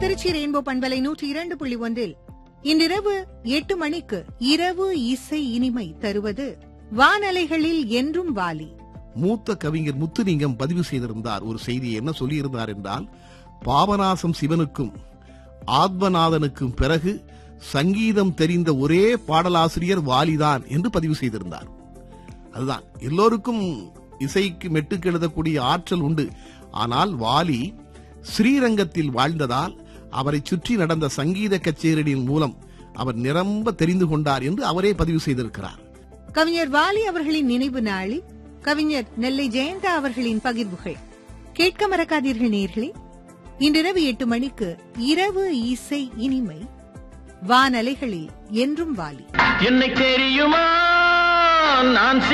Trichy rainbow பண்பலை நூற்றி இரண்டு புள்ளி ஒன்றில் இன்றிரவு எட்டு மணிக்கு இரவு இசை இனிமை தருவது வானலைகளில் என்றும் வாலி மூத்த கவிஞர் முத்துலிங்கம் பதிவு செய்திருந்தார் ஒரு செய்தியை என்ன சொல்லியிருந்தார் என்றால் பாபநாசம் சிவனுக்கும் ஆத்மநாதனுக்கும் பிறகு சங்கீதம் தெரிந்த ஒரே பாடலாசிரியர் வாலிதான் என்று பதிவு செய்திருந்தார் அதுதான் எல்லோருக்கும் இசைக்கு மெட்டுக்கு எழுதக்கூடிய ஆற்றல் உண்டு ஆனால் வாலி ஸ்ரீரங்கத்தில் வாழ்ந்ததால் அவரை சுற்றி நடந்த சங்கீத கச்சேரியின் மூலம் அவர் நிரம்ப தெரிந்து கொண்டார் என்று அவரே பதிவு செய்திருக்கிறார் கவிஞர் வாலி அவர்களின் நினைவு நாளில் கவிஞர் நெல்லை ஜெயந்தா அவர்களின் பகிர்வுகள் கேட்க மறக்காதீர்கள் நேர்களே இன்றிரவு எட்டு மணிக்கு இரவு இசை இனிமை வானலைகளில் என்றும் வாலி என்னை தெரியுமா நான்